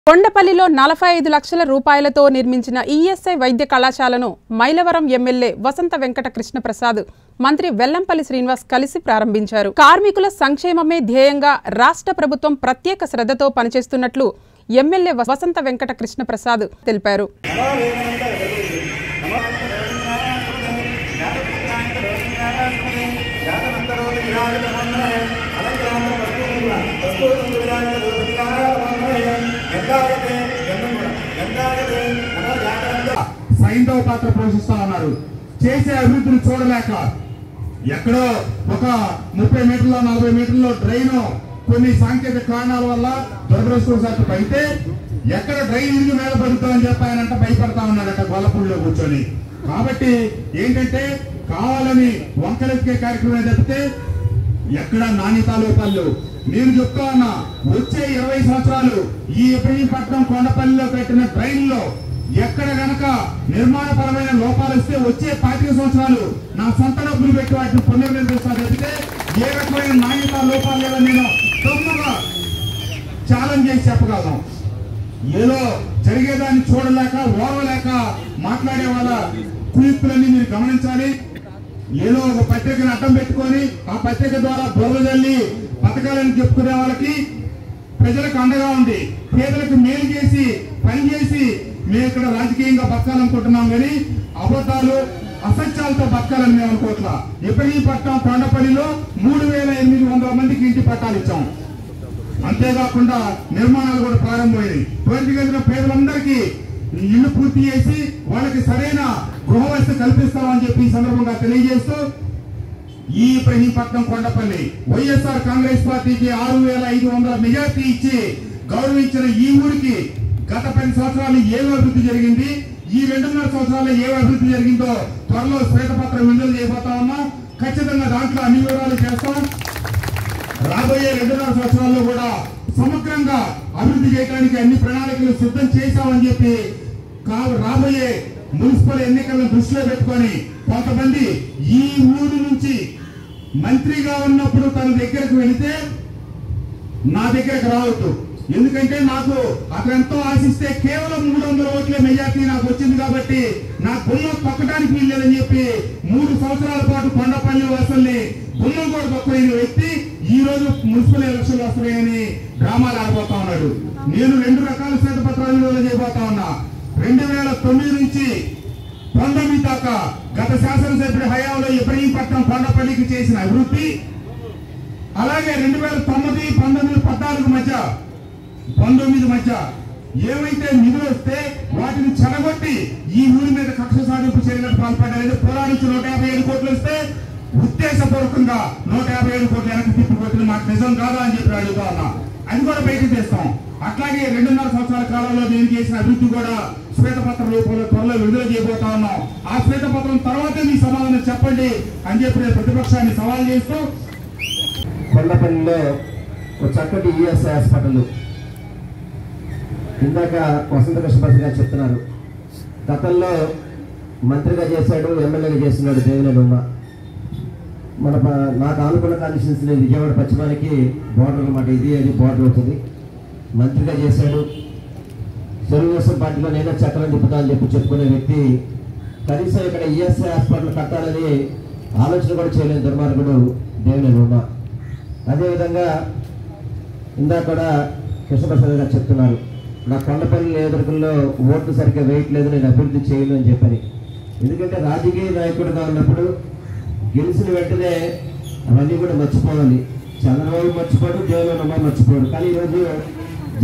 కొండపల్లిలో నలభై ఐదు లక్షల రూపాయలతో నిర్మించిన ఈఎస్ఐ వైద్య కళాశాలను మైలవరం ఎమ్మెల్యే వసంత వెంకట కృష్ణప్రసాద్ మంత్రి వెల్లంపల్లి శ్రీనివాస్ కలిసి ప్రారంభించారు కార్మికుల సంక్షేమమే ధ్యేయంగా రాష్ట్ర ప్రభుత్వం ప్రత్యేక శ్రద్ధతో పనిచేస్తున్నట్లు ఎమ్మెల్యే వసంత వెంకట కృష్ణప్రసాద్ తెలిపారు సైంధవ పాత్ర పోషిస్తా ఉన్నారు చేసే అభివృద్ధిని చూడలేక ఎక్కడో ఒక ముప్పై మీటర్ల నలభై మీటర్లో డ్రైన్ కొన్ని సాంకేతిక కారణాల వల్ల దురదృష్టవశాత్తు అయితే ఎక్కడ డ్రైన్ ఇల్లు మీద పడుతుందని చెప్పి ఆయనంట భయపడతా ఉన్నాడట గొల్లపూడిలో కూర్చొని కాబట్టి ఏంటంటే కావాలని వంకలెక్కే కార్యక్రమం తప్పితే ఎక్కడ నాణ్యత లోపాలు నేను చెప్తా ఉన్నా వచ్చే ఇరవై సంవత్సరాలు ఈ ఇబ్రహీంపట్నం కొండపల్లిలో పెట్టిన ట్రైన్ లో ఎక్కడ గనక నిర్మాణపరమైన లోపాలు వస్తే వచ్చే పాతిక సంవత్సరాలు నా సొంత డబ్బులు పెట్టి వాటిని పునర్నిర్మిస్తా తప్పితే ఏ రకమైన నాణ్యత లోపాలు లేవని నేను తొమ్మిగా ఛాలెంజ్ చేసి చెప్పగలను ఏదో జరిగేదాన్ని చూడలేక ఓర్వలేక మాట్లాడే వాళ్ళ కుయుక్తులన్నీ మీరు గమనించాలి ఏదో ఒక పత్రికను అడ్డం పెట్టుకొని ఆ పత్రిక ద్వారా బురద జల్లి పథకాలను చెప్పుకునే వాళ్ళకి ప్రజలకు అండగా ఉండి పేదలకు మేలు చేసి పని చేసి మేము ఇక్కడ రాజకీయంగా బతకాలనుకుంటున్నాం కానీ అబద్ధాలు అసత్యాలతో బతకాలని మేము అనుకోవట్లా ఇబ్రహీంపట్నం కొండపల్లిలో మూడు వేల ఎనిమిది వందల మందికి ఇంటి పట్టాలు ఇచ్చాం అంతేకాకుండా నిర్మాణాలు కూడా ప్రారంభమైనవి తొమ్మిది గదిన పేదలందరికీ ఇల్లు పూర్తి చేసి వాళ్ళకి సరైన గృహ వసతి కల్పిస్తామని చెప్పి ఈ సందర్భంగా తెలియజేస్తూ ఈ ఇబ్రహీంపట్నం కొండపల్లి వైఎస్ఆర్ కాంగ్రెస్ పార్టీకి ఆరు వేల ఐదు వందల మెజార్టీ ఇచ్చి గౌరవించిన ఈ ఊరికి గత పది సంవత్సరాలు ఏం అభివృద్ధి జరిగింది ఈ రెండున్నర సంవత్సరాల్లో ఏం అభివృద్ధి జరిగిందో త్వరలో శ్వేతపత్రం విడుదల చేయబోతా ఉన్నాం ఖచ్చితంగా దాంట్లో అన్ని వివరాలు చేస్తాం రాబోయే రెండున్నర సంవత్సరాల్లో కూడా సమగ్రంగా అభివృద్ధి చేయడానికి అన్ని ప్రణాళికలు సిద్ధం చేశామని చెప్పి కా- రాబోయే మున్సిపల్ ఎన్నికలను దృష్టిలో పెట్టుకొని కొంతమంది ఈ ఊరు నుంచి మంత్రిగా ఉన్నప్పుడు తన దగ్గరకు వెళితే నా దగ్గరకు రావద్దు ఎందుకంటే నాకు అతను ఎంతో ఆశిస్తే కేవలం మూడు వందల ఓట్లే మెజార్టీ నాకు వచ్చింది కాబట్టి నా గుమ్మం తొక్కడానికి వీల్లేదని చెప్పి మూడు సంవత్సరాల పాటు కొండపల్లి వాసుల్ని గుమ్మం కూడా తొక్కలేని వ్యక్తి ఈ రోజు మున్సిపల్ ఎలక్షన్లు వస్తున్నాయని డ్రామాలు ఆడబోతా ఉన్నాడు నేను రెండు రకాల శ్వేతపత్రాలు విడుదల చేయబోతా ఉన్నా రెండు వేల తొమ్మిది నుంచి పంతొమ్మిది దాకా గత శాసనసభ్యుడి హయాంలో ఇబ్రహీంపట్నం కొండపల్లికి చేసిన అభివృద్ధి అలాగే రెండు వేల తొమ్మిది పంతొమ్మిది పద్నాలుగు మధ్య పంతొమ్మిది మధ్య ఏవైతే నిధులు వస్తే వాటిని చెడగొట్టి ఈ ఊరి మీద కక్ష సాధింపు చర్యలకు పాల్పడాలని పురాణించి నూట యాభై ఏడు కోట్లు వస్తే ఉద్దేశపూర్వకంగా నూట యాభై ఏడు కోట్లు వెనక్కి తిప్పికొట్టిన మాకు నిజం కాదా అని చెప్పి అడుగుతా ఉన్నా అది కూడా బయటకు తెస్తాం అట్లాగే రెండున్నర సంవత్సరాల కాలంలో నేను చేసిన అభివృద్ధి కూడా శ్వేతపత్రం రూపంలో త్వరలో విడుదల చేయబోతా ఉన్నాం ఆ శ్వేతపత్రం తర్వాతే మీ సమాధానం చెప్పండి అని చెప్పి నేను ప్రతిపక్షాన్ని సవాల్ చేస్తూ కొండపల్లిలో ఒక చక్కటి ఈఎస్ఐ హాస్పిటల్ ఇందాక వసంత కృష్ణప్రసాద్ గారు చెప్తున్నారు గతంలో మంత్రిగా చేశాడు ఎమ్మెల్యేగా చేస్తున్నాడు దేవినేని ఉమ్మ మన ప- నాకు ఆనుకున్న కాన్స్టిట్యూన్సీ నేను విజయవాడ పశ్చిమానికి బోర్డర్ అనమాట ఇది అది బోర్డర్ అవుతుంది మంత్రిగా చేశాడు తెలుగుదేశం పార్టీలో నేనే చక్రం తిప్పుతా అని చెప్పి చెప్పుకునే వ్యక్తి కనీసం ఇక్కడ ఈఎస్ఐ హాస్పిటల్ కట్టాలని ఆలోచన కూడా చేయలేని దుర్మార్గుడు దేవినేని ఉమ్మ అదేవిధంగా ఇందాక కూడా కృష్ణప్రసాద్ గారు చెప్తున్నారు నా కొండపల్లి నియోజకవర్గంలో ఓట్లు సరిగ్గా వేయట్లేదు నేను అభివృద్ధి చేయను అని చెప్పని ఎందుకంటే రాజకీయ నాయకుడిగా ఉన్నప్పుడు గెలిచిన వెంటనే అవన్నీ కూడా మర్చిపోవాలి చంద్రబాబు మర్చిపోడు దేవుని మర్చిపోడు కానీ ఈరోజు